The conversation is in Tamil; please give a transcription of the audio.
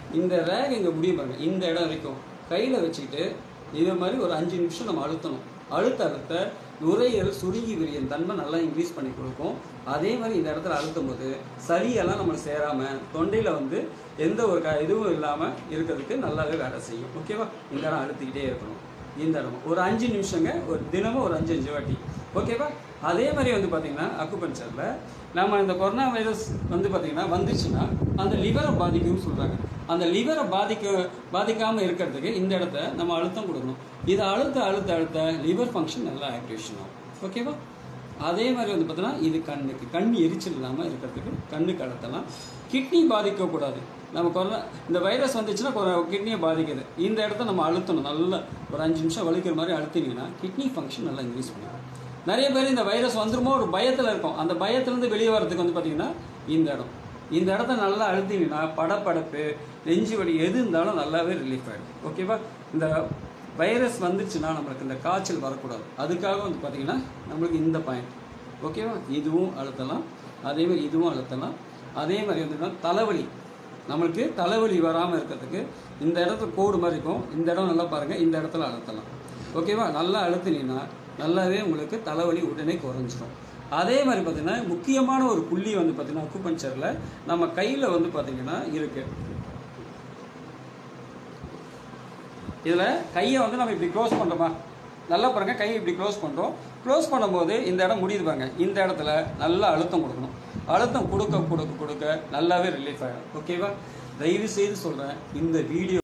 இந்த ரேக் இங்கே முடியும் பாருங்க இந்த இடம் வரைக்கும் கையில் வச்சுக்கிட்டு இதே மாதிரி ஒரு அஞ்சு நிமிஷம் நம்ம அழுத்தணும் அழுத்த அழுத்த நுரையீரல் சுருங்கி விரியும் தன்மை நல்லா இன்க்ரீஸ் பண்ணி கொடுக்கும் அதே மாதிரி இந்த இடத்துல அழுத்தும் போது சளியெல்லாம் நம்மளுக்கு சேராமல் தொண்டையில் வந்து எந்த ஒரு க இதுவும் இல்லாமல் இருக்கிறதுக்கு நல்லாவே வேலை செய்யும் ஓகேவா இந்த இடம் அழுத்திக்கிட்டே இருக்கணும் இந்த இடம் ஒரு அஞ்சு நிமிஷங்க ஒரு தினமும் ஒரு அஞ்சு அஞ்சு வாட்டி ஓகேவா அதே மாதிரி வந்து பார்த்தீங்கன்னா அக்குபஞ்சரில் நம்ம இந்த கொரோனா வைரஸ் வந்து பார்த்தீங்கன்னா வந்துச்சுன்னா அந்த லிவரை பாதிக்கும்னு சொல்கிறாங்க அந்த லிவரை பாதிக்க பாதிக்காமல் இருக்கிறதுக்கு இந்த இடத்த நம்ம அழுத்தம் கொடுக்கணும் இதை அழுத்த அழுத்த அழுத்த லிவர் ஃபங்க்ஷன் நல்லா ஆக்டிவேஷன் ஆகும் ஓகேவா அதே மாதிரி வந்து பார்த்தீங்கன்னா இது கண்ணுக்கு கண் எரிச்சல் இல்லாமல் இருக்கிறதுக்கு கண்ணுக்கு அழுத்தலாம் கிட்னி பாதிக்கக்கூடாது நம்ம கொரோனா இந்த வைரஸ் வந்துச்சுன்னா கிட்னியை பாதிக்குது இந்த இடத்த நம்ம அழுத்தணும் நல்லா ஒரு அஞ்சு நிமிஷம் வலிக்கிற மாதிரி அழுத்தினீங்கன்னா கிட்னி ஃபங்க்ஷன் நல்லா இன்க்ரீஸ் பண்ணும் நிறைய பேர் இந்த வைரஸ் வந்துருமோ ஒரு பயத்தில் இருக்கும் அந்த பயத்துலேருந்து வெளியே வரதுக்கு வந்து பார்த்தீங்கன்னா இந்த இடம் இந்த இடத்த நல்லா அழுத்தினீங்கன்னா படப்படப்பு நெஞ்சு வலி எது இருந்தாலும் நல்லாவே ரிலீஃப் ஆகிடும் ஓகேவா இந்த வைரஸ் வந்துச்சுன்னா நம்மளுக்கு இந்த காய்ச்சல் வரக்கூடாது அதுக்காக வந்து பார்த்தீங்கன்னா நம்மளுக்கு இந்த பாயிண்ட் ஓகேவா இதுவும் அழுத்தலாம் அதே மாதிரி இதுவும் அழுத்தலாம் அதே மாதிரி வந்து தலைவலி நம்மளுக்கு தலைவலி வராமல் இருக்கிறதுக்கு இந்த இடத்துல கோடு மாதிரி இருக்கும் இந்த இடம் நல்லா பாருங்கள் இந்த இடத்துல அழுத்தலாம் ஓகேவா நல்லா அழுத்தினீங்கன்னா நல்லாவே உங்களுக்கு தலைவலி உடனே குறைஞ்சிரும் அதே மாதிரி பார்த்தீங்கன்னா முக்கியமான ஒரு புள்ளி வந்து பார்த்தீங்கன்னா அக்குபஞ்சரில் நம்ம கையில் வந்து பார்த்தீங்கன்னா இருக்குது இதில் கையை வந்து நம்ம இப்படி க்ளோஸ் பண்ணுறோமா நல்லா பாருங்க கையை இப்படி க்ளோஸ் பண்ணுறோம் க்ளோஸ் பண்ணும்போது இந்த இடம் முடியுது பாருங்க இந்த இடத்துல நல்லா அழுத்தம் கொடுக்கணும் அழுத்தம் கொடுக்க கொடுக்க கொடுக்க நல்லாவே ரிலீஃப் ஆகிடும் ஓகேவா தயவு செய்து சொல்கிறேன் இந்த வீடியோ